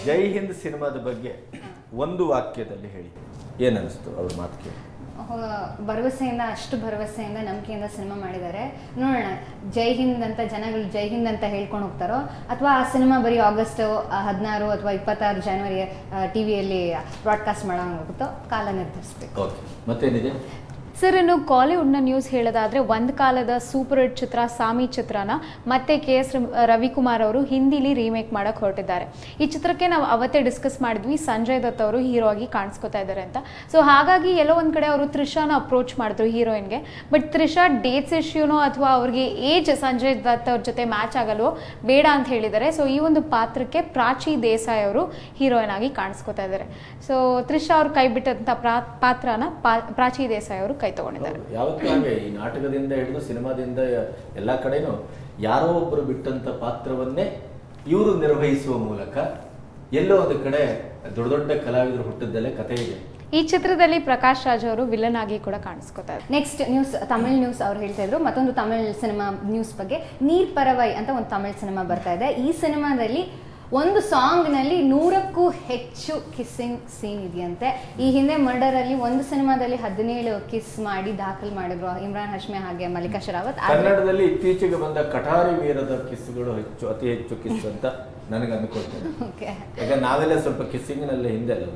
ಜೈ ಹಿಂದ್ ಸಿನಿಮಾದ ಬಗ್ಗೆ ಒಂದು ವಾಕ್ಯದಲ್ಲಿ ಹೇಳಿ ಏನನ್ನಿಸ್ತು ಅವ್ರ ಮಾತು ಕೇಳಿ ಹೊ- ಭರವಸೆಯಿಂದ ಅಷ್ಟು ಭರವಸೆಯಿಂದ ನಂಬಿಕೆಯಿಂದ ಸಿನಿಮಾ ಮಾಡಿದ್ದಾರೆ ನೋಡೋಣ ಜೈ ಹಿಂದ್ ಅಂತ ಜನಗಳು ಜೈ ಹಿಂದ್ ಅಂತ ಹೇಳ್ಕೊಂಡು ಹೋಗ್ತಾರೋ ಅಥವಾ ಆ ಸಿನಿಮಾ ಬರೀ ಆಗಸ್ಟ್ ಹದಿನಾರು ಅಥವಾ ಇಪ್ಪತ್ತಾರು ಜನವರಿ ಟಿವಿಯಲ್ಲಿ ಬ್ರಾಡ್ಕಾಸ್ಟ್ ಹೋಗುತ್ತೋ ಕಾಲ ನಿರ್ಧರಿಸ್ಬೇಕು ಓಕೆ ಮತ್ತೇನಿದೆ ಸರ್ ಇನ್ನು ಕಾಲಿವುಡ್ನ ನ್ಯೂಸ್ ಹೇಳೋದಾದ್ರೆ ಒಂದು ಕಾಲದ ಸೂಪರ್ ಹಿಟ್ ಚಿತ್ರ ಸಾಮಿ ಚಿತ್ರನ ಮತ್ತೆ ಕೆ ಎಸ್ ರವಿಕುಮಾರ್ ಅವರು ಹಿಂದಿಲಿ ರೀಮೇಕ್ ಮಾಡಕ್ ಹೊರಟಿದ್ದಾರೆ ಈ ಚಿತ್ರಕ್ಕೆ ನಾವು ಅವತ್ತೇ ಡಿಸ್ಕಸ್ ಮಾಡಿದ್ವಿ ಸಂಜಯ್ ದತ್ ಅವರು ಹೀರೋ ಆಗಿ ಕಾಣಿಸ್ಕೊತಾ ಇದ್ದಾರೆ ಅಂತ ಸೊ ಹಾಗಾಗಿ ಎಲ್ಲೋ ಒಂದ್ ಕಡೆ ಅವರು ತ್ರಿಷಾನ ಅಪ್ರೋಚ್ ಮಾಡಿದ್ರು ಹೀರೋಯಿನ್ಗೆ ಬಟ್ ತ್ರಿಷಾ ಡೇಟ್ಸ್ ಇಶ್ಯೂನೋ ಅಥವಾ ಅವ್ರಿಗೆ ಏಜ್ ಸಂಜಯ್ ದತ್ ಅವ್ರ ಜೊತೆ ಮ್ಯಾಚ್ ಆಗಲ್ವೋ ಬೇಡ ಅಂತ ಹೇಳಿದ್ದಾರೆ ಸೊ ಈ ಒಂದು ಪಾತ್ರಕ್ಕೆ ಪ್ರಾಚಿ ದೇಸಾಯಿ ಅವರು ಹೀರೋಯಿನ್ ಆಗಿ ಕಾಣಿಸ್ಕೊತಾ ಇದ್ದಾರೆ ಸೊ ತ್ರಿಷಾ ಅವ್ರು ಕೈ ಬಿಟ್ಟಂತ ಪ್ರಾ- ಪಾತ್ರನ ಪಾ- ಪ್ರಾಚಿ ದೇಸಾಯಿ ಅವರು ಕೈ ತಗೊಂಡಿದ್ದಾರೆ ಹೌದು. ಯಾವತ್ತೂ ಹಾಗೆ ಈ ನಾಟಕದಿಂದ ಹಿಡಿದು ಸಿನಿಮಾದಿಂದ ಎಲ್ಲಾ ಕಡೆನೂ ಯಾರೋ ಒಬ್ಬರು ಬಿಟ್ಟಂತ ಪಾತ್ರವನ್ನೇ ಇವರು ನಿರ್ವಹಿಸುವ ಮೂಲಕ ಎಲ್ಲೋ ಒಂದು ಕಡೆ ದೊಡ್ಡ ದೊಡ್ಡ ಕಲಾವಿದರು ಹುಟ್ಟಿದ್ದಲ್ಲೇ ಕಥೆ ಇದೆ ಈ ಚಿತ್ರದಲ್ಲಿ ಪ್ರಕಾಶ್ ರಾಜ್ ಅವರು ವಿಲನ್ ಆಗಿ ಕೂಡ ಕಾಣಿಸ್ಕೊತಾ ಇದ್ದಾರೆ ನೆಕ್ಸ್ಟ್ ನ್ಯೂಸ್ ತಮಿಳ್ ನ್ಯೂಸ್ ಅವ್ರು ಹೇಳ್ತಾ ಇದ್ರು ಮತ್ತೊಂದು ತಮಿಳ್ ಸಿನಿಮಾ ನ್ಯೂಸ್ ಬಗ್ಗೆ ನೀರ್ ಪರವೈ ಅಂತ ಒಂದು ತಮಿಳ್ ಸಿನಿಮಾ ಬರ್ತಾ ಇದೆ ಈ ಸಿನಿಮಾದಲ್ಲಿ ಒಂದು ಸಾಂಗ್ ನಲ್ಲಿ ನೂರಕ್ಕೂ ಹೆಚ್ಚು ಕಿಸ್ಸಿಂಗ್ ಸೀನ್ ಇದೆಯಂತೆ ಈ ಹಿಂದೆ ಮರ್ಡರ್ ಅಲ್ಲಿ ಒಂದು ಸಿನಿಮಾದಲ್ಲಿ ಹದಿನೇಳು ಕಿಸ್ ಮಾಡಿ ದಾಖಲು ಮಾಡಿದ್ರು ಇಮ್ರಾನ್ ಹಶ್ಮಿ ಹಾಗೆ ಮಲ್ಲಿಕಾ ಶರಾವತ್ ಆದ್ರೆ ಕನ್ನಡದಲ್ಲಿ ಇತ್ತೀಚೆಗೆ ಬಂದ ಕಠಾರಿ ವೀರದ ಕಿಸ್ಸುಗಳು ಹೆಚ್ಚು ಅತಿ ಹೆಚ್ಚು ಕಿಸ್ ಅಂತ ನನಗೆ ಅನ್ಕೊಳ್ತೇನೆ ಓಕೆ ಈಗ ನಾವೆಲ್ಲ ಸ್ವಲ್ಪ ಕಿಸ್ಸಿಂಗ್ ನಲ್ಲಿ ಹಿಂದೆ ಅಲ್ಲ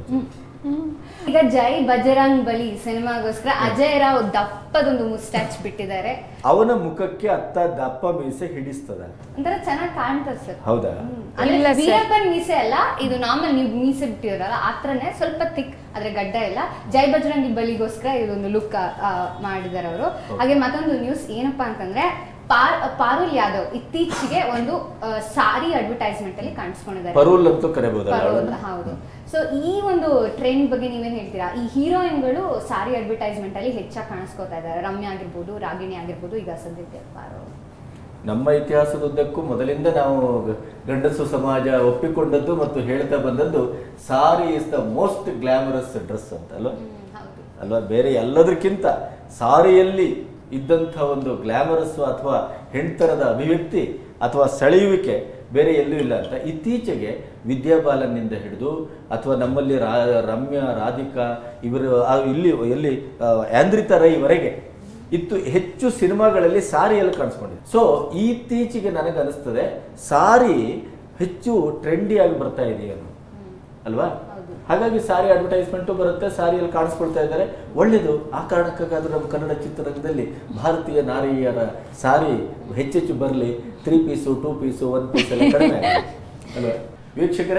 ಈಗ ಜೈ ಬಜರಂಗ್ ಬಲಿ ಸಿನಿಮಾಗೋಸ್ಕರ ಅಜಯ್ ರಾವ್ ದಪ್ಪದೊಂದು ಮುಸ್ಟ್ಯಾಚ್ ಬಿಟ್ಟಿದ್ದಾರೆ ಅವನ ಮುಖಕ್ಕೆ ಅತ್ತ ದಪ್ಪ ಮೀಸೆ ಹಿಡಿಸ್ತದ ಒಂಥರ ಚೆನ್ನಾಗಿ ಕಾಣ್ತದೆ ಸರ್ ಹೌದಾ ಅಂದ್ರೆ ಇಲ್ಲ sir. ವೀರಪ್ಪನ್ ಮೀಸೆ ಅಲ್ಲ ಇದು ನಾರ್ಮಲ್ ನೀವು ಮೀಸೆ ಬಿಟ್ಟಿರಲ್ಲ ಆತ್ರನೇ ಸ್ವಲ್ಪ ತಿಕ್ ಆದ್ರೆ ಗಡ್ಡ ಇಲ್ಲ ಜೈ ಬಜರಂಗಿ ಬಲಿಗೋಸ್ಕರ ಇದೊಂದು ಲುಕ್ ಮಾಡಿದ್ದಾರೆ ಅವರು ಹಾಗೆ ಮತ್ತೊಂದು ನ್ಯೂಸ್ ಏನಪ್ಪಾ ಅಂತಂದ್ರೆ ಪಾರ್ ಪಾರುಲ್ ಯಾದವ್ ಇತ್ತೀಚೆಗೆ ಒಂದು ಆ, ಸಾರಿ ಅಡ್ವರ್ಟೈಸ್ಮೆಂಟ್ ಅಲ್ಲಿ ಕಾಣಿಸ್ಕೊಂಡಿದ್ದಾರೆ ಪರೂಲ್ ಅಂತೂ ಕರೆಬಹುದಲ್ಲ ಪರೋಲ್, ಅವಳನ್ನ? ಹೌದು ಸೊ ಈ ಒಂದು ಟ್ರೆಂಡ್ ಬಗ್ಗೆ ನೀವೇನ್ ಹೇಳ್ತೀರಾ ಈ ಹೀರೋಯಿನ್ಗಳು ಸಾರಿ ಅಡ್ವರ್ಟೈಸ್ಮೆಂಟ್ ಅಲ್ಲಿ ಹೆಚ್ಚಾಗಿ ಕಾಣಿಸ್ಕೊತಾ ಇದ್ದಾರೆ ರಮ್ಯ ಆಗಿರ್ಬೋದು ರಾಗಿಣಿ ಆಗಿರ್ಬೋದು ಈಗ ಸದ್ಯಕ್ಕೆ ಪಾರೋಲ್ ನಮ್ಮ ಇತಿಹಾಸದುದ್ದಕ್ಕೂ ಮೊದಲಿಂದ ನಾವು ಗಂಡಸು ಸಮಾಜ ಒಪ್ಪಿಕೊಂಡದ್ದು ಮತ್ತು ಹೇಳ್ತಾ ಬಂದದ್ದು sari is the most glamorous dress ಅಂತ ಅಲ್ವಾ ಹೌದು ಅಲ್ವಾ ಬೇರೆ ಎಲ್ಲದಕ್ಕಿಂತ ಸಾರಿಯಲ್ಲಿ ಇದ್ದಂಥ ಒಂದು ಗ್ಲಾಮರಸ್ ಅಥವಾ ಹೆಣ್ತರದ ಅಭಿವ್ಯಕ್ತಿ ಅಥವಾ ಸೆಳೆಯುವಿಕೆ ಬೇರೆ ಎಲ್ಲೂ ಇಲ್ಲ ಅಂತ ಇತ್ತೀಚೆಗೆ ವಿದ್ಯಾಬಾಲನ್ನಿಂದ ಹಿಡಿದು ಅಥವಾ ನಮ್ಮಲ್ಲಿ ರಾ ರಮ್ಯ ರಾಧಿಕಾ ಇವರು ಆ ಇಲ್ಲಿ ಎಲ್ಲಿ ಆ, ಆಂದ್ರಿತಾ ರೈವರೆಗೆ ಇತ್ತು ಹೆಚ್ಚು ಸಿನಿಮಾಗಳಲ್ಲಿ ಸಾರಿಯಲ್ಲಿ ಕಾಣಿಸ್ಕೊಂಡಿದೆ ಸೊ ಇತ್ತೀಚೆಗೆ ನನಗೆ ಅನಿಸ್ತದೆ ಸಾರಿ ಹೆಚ್ಚು ಟ್ರೆಂಡಿ ಆಗಿ ಬರ್ತಾ ಇದೆಯೇನು ಅಲ್ವಾ ಹೌದು. ಹಾಗಾಗಿ ಸಾರಿ ಅಡ್ವರ್ಟೈಸ್ಮೆಂಟು ಬರುತ್ತೆ ಸಾರಿಯಲ್ಲಿ ಕಾಣಿಸ್ಕೊಳ್ತಾ ಇದ್ದಾರೆ ಒಳ್ಳೇದು ಆ ಕಾರಣಕ್ಕಾದ್ರೂ ನಮ್ಮ ಕನ್ನಡ ಚಿತ್ರರಂಗದಲ್ಲಿ ಭಾರತೀಯ ನಾರಿಯರ ಸಾರಿ ಹೆಚ್ಚೆಚ್ಚು ಬರಲಿ three piece two piece one piece ಎಲ್ಲ ಕಡಿಮೆ ಆಗಲಿ. ಅಲ್ವಾ ವೀಕ್ಷಕರೇ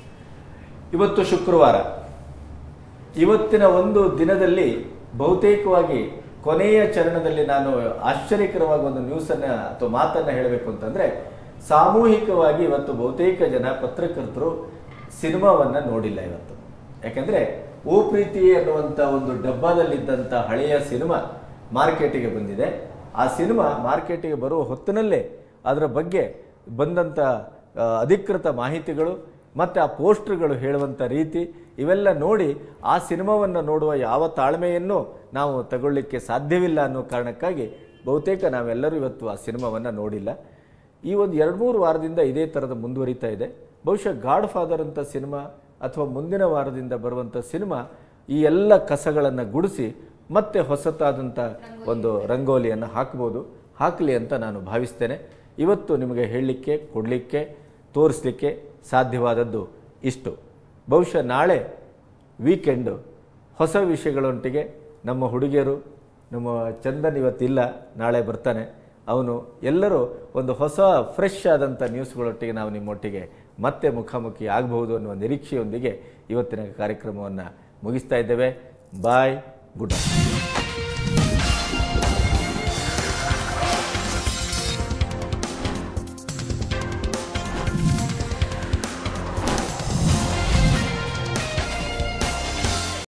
ಇವತ್ತು ಶುಕ್ರವಾರ ಇವತ್ತಿನ ಒಂದು ದಿನದಲ್ಲಿ ಬಹುತೇಕವಾಗಿ ಕೊನೆಯ ಚರಣದಲ್ಲಿ ನಾನು ಆಶ್ಚರ್ಯಕರವಾಗಿ ಒಂದು ನ್ಯೂಸನ್ನ ಅಥವಾ ಮಾತನ್ನ ಹೇಳಬೇಕು ಅಂತಂದ್ರೆ ಸಾಮೂಹಿಕವಾಗಿ ಇವತ್ತು ಬಹುತೇಕ ಜನ ಪತ್ರಕರ್ತರು ಸಿನಿಮಾವನ್ನ ನೋಡಿಲ್ಲ ಇವತ್ತು ಯಾಕಂದ್ರೆ ಓ ಪ್ರೀತಿ ಅನ್ನುವಂತ ಒಂದು ಡಬ್ಬಾದಲ್ಲಿದ್ದಂತ ಹಳೆಯ ಸಿನಿಮಾ ಮಾರ್ಕೆಟಿಗೆ ಬಂದಿದೆ ಆ ಸಿನಿಮಾ ಮಾರ್ಕೆಟಿಗೆ ಬರುವ ಹೊತ್ತಿನಲ್ಲೇ ಅದರ ಬಗ್ಗೆ ಬಂದಂತ ಆ, ಅಧಿಕೃತ ಮಾಹಿತಿಗಳು ಮತ್ತೆ ಆ ಪೋಸ್ಟರ್ಗಳು ಹೇಳುವಂಥ ರೀತಿ ಇವೆಲ್ಲ ನೋಡಿ ಆ ಸಿನಿಮಾವನ್ನು ನೋಡುವ ಯಾವ ತಾಳ್ಮೆಯನ್ನು ನಾವು ತಗೊಳ್ಳಿಕ್ಕೆ ಸಾಧ್ಯವಿಲ್ಲ ಅನ್ನೋ ಕಾರಣಕ್ಕಾಗಿ ಬಹುತೇಕ ನಾವೆಲ್ಲರೂ ಇವತ್ತು ಆ ಸಿನಿಮಾವನ್ನು ನೋಡಿಲ್ಲ ಈ ಒಂದು ಎರಡು ಮೂರು ವಾರದಿಂದ ಇದೇ ಥರದ ಮುಂದುವರಿತಾ ಇದೆ ಬಹುಶಃ ಗಾಡ್ ಫಾದರ್ ಅಂತ ಸಿನಿಮಾ ಅಥವಾ ಮುಂದಿನ ವಾರದಿಂದ ಬರುವಂಥ ಸಿನಿಮಾ ಈ ಎಲ್ಲ ಕಸಗಳನ್ನು ಗುಡಿಸಿ ಮತ್ತೆ ಹೊಸತಾದಂಥ ಒಂದು ರಂಗೋಲಿಯನ್ನು ಹಾಕ್ಬೋದು ಹಾಕಲಿ ಅಂತ ನಾನು ಭಾವಿಸ್ತೇನೆ ಇವತ್ತು ನಿಮಗೆ ಹೇಳಲಿಕ್ಕೆ ಕೊಡಲಿಕ್ಕೆ ತೋರಿಸ್ಲಿಕ್ಕೆ ಸಾಧ್ಯವಾದದ್ದು ಇಷ್ಟು ಬಹುಶಃ ನಾಳೆ ವೀಕೆಂಡು ಹೊಸ ವಿಷಯಗಳೊಟ್ಟಿಗೆ ನಮ್ಮ ಹುಡುಗಿಯರು ನಮ್ಮ ಚಂದನ್ ಇವತ್ತಿಲ್ಲ ನಾಳೆ ಬರ್ತಾನೆ ಅವನು ಎಲ್ಲರೂ ಒಂದು ಹೊಸ ಫ್ರೆಶ್ ಆದಂಥ ನ್ಯೂಸ್ಗಳೊಟ್ಟಿಗೆ ನಾವು ನಿಮ್ಮೊಟ್ಟಿಗೆ ಮತ್ತೆ ಮುಖಾಮುಖಿ ಆಗಬಹುದು ಅನ್ನುವ ನಿರೀಕ್ಷೆಯೊಂದಿಗೆ ಇವತ್ತಿನ ಕಾರ್ಯಕ್ರಮವನ್ನು ಮುಗಿಸ್ತಾ ಇದ್ದೇವೆ ಬಾಯ್ ಗುಡ್ ನೈಟ್